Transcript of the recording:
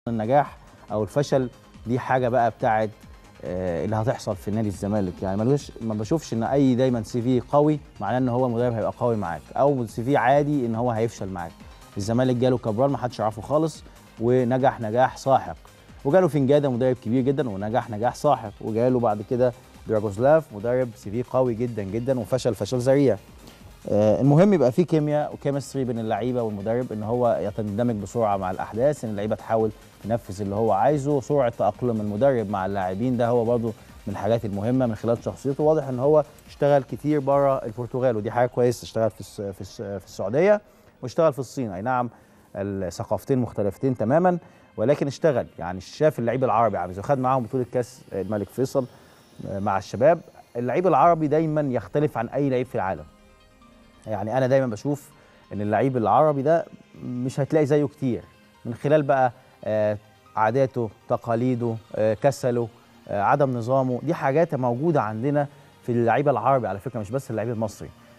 النجاح او الفشل دي حاجه بقى بتاعت آه، اللي هتحصل في نادي الزمالك يعني ملوش ما بشوفش ان اي دايما سي في قوي معناه ان هو مدرب هيبقى قوي معاك او سي في عادي ان هو هيفشل معاك الزمالك جاله كابرال ما حدش يعرفه خالص ونجح نجاح ساحق وجاله فنجاده مدرب كبير جدا ونجح نجاح ساحق وجاله بعد كده دراجوزلاف مدرب سي في قوي جدا جدا وفشل فشل ذريع آه، المهم يبقى في كيمياء وكيمستري بين اللعيبه والمدرب ان هو يتندمج بسرعه مع الاحداث ان اللعيبه تحاول تنفذ اللي هو عايزه سرعه تاقلم المدرب مع اللاعبين ده هو برضه من الحاجات المهمه من خلال شخصيته واضح ان هو اشتغل كتير بره البرتغال ودي حاجه كويسه اشتغل في الس- في الس- في السعوديه واشتغل في الصين اي نعم الثقافتين مختلفتين تماما ولكن اشتغل يعني شاف اللعيب العربي عايز وخد معاهم بطوله كاس الملك فيصل آه، مع الشباب اللعيب العربي دايما يختلف عن اي لعيب في العالم يعني انا دايما بشوف ان اللعيب العربي ده مش هتلاقي زيه كتير من خلال بقى آه، عاداته تقاليده آه، كسله آه، عدم نظامه دي حاجات موجوده عندنا في اللعيبه العربي على فكره مش بس اللعيب المصري